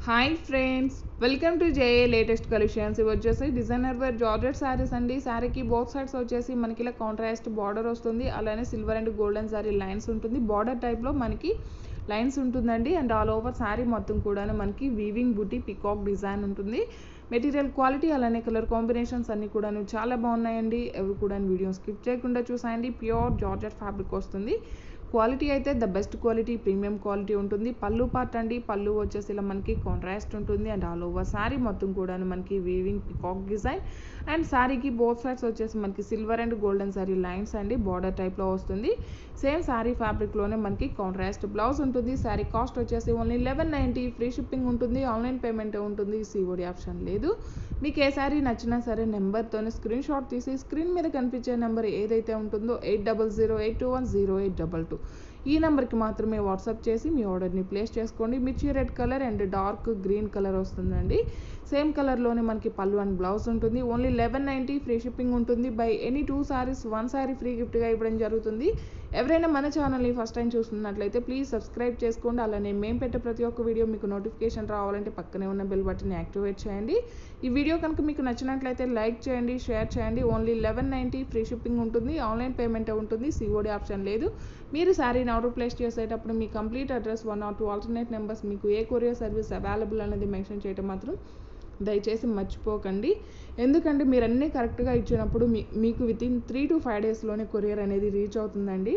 hi friends welcome to JA latest collections ఇవి వచ్చేసి designer wear georgette saris అండి శారీకి బోత్ సైడ్స్ వచ్చేసి మనకి ఇలా కాంట్రాస్ట్ బార్డర్ వస్తుంది అలానే silver and golden sari lines ఉంటుంది బార్డర్ టైప్లో మనకి లైన్స్ ఉంటుందండి అండ్ ఆల్ ఓవర్ శారీ మొత్తం కూడా మనకి వీవింగ్ బుటీ పికాక్ డిజైన్ ఉంటుంది మెటీరియల్ క్వాలిటీ అలానే కలర్ కాంబినేషన్స్ అన్నీ కూడా చాలా బాగున్నాయండి ఎవరు కూడా వీడియో స్కిప్ చేయకుండా చూసాయండి ప్యూర్ జార్జెట్ ఫ్యాబ్రిక్ వస్తుంది క్వాలిటీ అయితే the best quality premium quality ఉంటుంది పళ్ళు పార్ట్ అండి పళ్ళు వచ్చేసి ఇలా మనకి కాంట్రాస్ట్ ఉంటుంది అండ్ ఆల్ ఓవర్ శారీ మొత్తం కూడా మనకి వీవింగ్ పికాక్ డిజైన్ అండ్ శారీకి బోత్ సైడ్స్ వచ్చేసి మనకి silver and golden sari lines అండి బార్డర్ టైప్లో వస్తుంది సేమ్ శారీ ఫ్యాబ్రిక్లోనే మనకి కాంట్రాస్ట్ బ్లౌజ్ ఉంటుంది శారీ కాస్ట్ వచ్చేసి only eleven ninety free shipping ఉంటుంది ఆన్లైన్ పేమెంట్ ఉంటుంది సిఓడి ఆప్షన్ లేదు మీకు ఏ శారీ నచ్చినా సరే నెంబర్తోనే స్క్రీన్ షాట్ తీసి స్క్రీన్ మీద కనిపించే నెంబర్ ఏదైతే ఉంటుందో eight double zero eight two one zero eight double two ఈ నెంబర్కి మాత్రమే వాట్సాప్ చేసి మీ ఆర్డర్ని ప్లేస్ చేసుకోండి mirchi red colour and dark green colour వస్తుందండి సేమ్ కలర్లోనే మనకి పళ్ళు అండ్ బ్లౌజ్ ఉంటుంది only eleven ninety free shipping ఉంటుంది buy any two saris one sari free గిఫ్ట్గా ఇవ్వడం జరుగుతుంది ఎవరైనా మన ఛానల్ని ఫస్ట్ టైం చూస్తున్నట్లయితే ప్లీజ్ సబ్స్క్రైబ్ చేసుకోండి అలానే మేము పెట్టే ప్రతి ఒక్క వీడియో మీకు నోటిఫికేషన్ రావాలంటే పక్కనే ఉన్న బెల్ బటన్ని యాక్టివేట్ చేయండి ఈ వీడియో కనుక మీకు నచ్చినట్లయితే లైక్ చేయండి షేర్ చేయండి only eleven ninety free shipping ఉంటుంది ఆన్లైన్ పేమెంట్ ఉంటుంది సిఓడి ఆప్షన్ లేదు మీరు శారీని ఆర్డర్ ప్లేస్ చేసేటప్పుడు మీ complete address one or two alternate numbers మీకు ఏ కొరియర్ సర్వీస్ అవైలబుల్ అనేది మెన్షన్ చేయడం మాత్రం దయచేసి మర్చిపోకండి ఎందుకంటే మీరు అన్నీ కరెక్ట్గా ఇచ్చినప్పుడు మీ మీకు within three to five డేస్లోనే కొరియర్ అనేది రీచ్ అవుతుందండి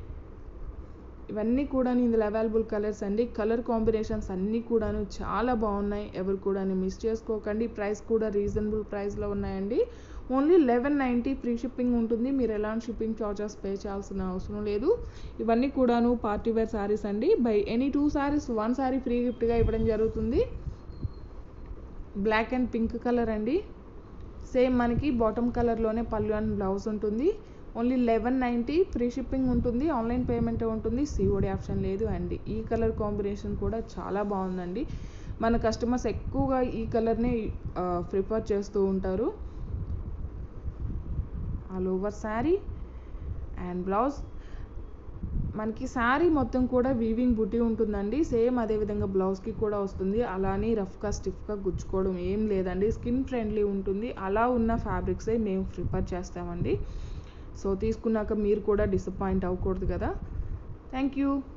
ఇవన్నీ కూడా ఇందులో అవైలబుల్ కలర్స్ అండి కలర్ కాంబినేషన్స్ అన్నీ కూడాను చాలా బాగున్నాయి ఎవరు కూడా మిస్ చేసుకోకండి ప్రైస్ కూడా రీజనబుల్ ప్రైస్లో ఉన్నాయండి only eleven ninety free shipping ఉంటుంది మీరు ఎలాంటి షిప్పింగ్ చార్జెస్ పే చేయాల్సిన అవసరం లేదు ఇవన్నీ కూడాను పార్టీ వేర్ శారీస్ అండి buy any two saris one sari free గిఫ్ట్గా ఇవ్వడం జరుగుతుంది బ్లాక్ అండ్ పింక్ కలర్ అండి సేమ్ మనకి బాటమ్ కలర్లోనే పళ్ళు అండ్ బ్లౌజ్ ఉంటుంది only eleven ninety free shipping ఉంటుంది ఆన్లైన్ పేమెంట్ ఉంటుంది సిఓడి ఆప్షన్ లేదు అండి ఈ కలర్ కాంబినేషన్ కూడా చాలా బాగుందండి మన కస్టమర్స్ ఎక్కువగా ఈ కలర్ని ప్రిఫర్ చేస్తూ ఉంటారు all over sari and blouse మనకి శారీ మొత్తం కూడా వీవింగ్ బుటీ ఉంటుందండి సేమ్ అదేవిధంగా బ్లౌజ్కి కూడా వస్తుంది అలానే రఫ్గా స్టిఫ్గా గుచ్చుకోవడం ఏం లేదండి స్కిన్ ఫ్రెండ్లీ ఉంటుంది అలా ఉన్న ఫ్యాబ్రిక్సే మేము ప్రిఫర్ చేస్తామండి సో తీసుకున్నాక మీరు కూడా డిసప్పాయింట్ అవ్వకూడదు కదా థ్యాంక్ యూ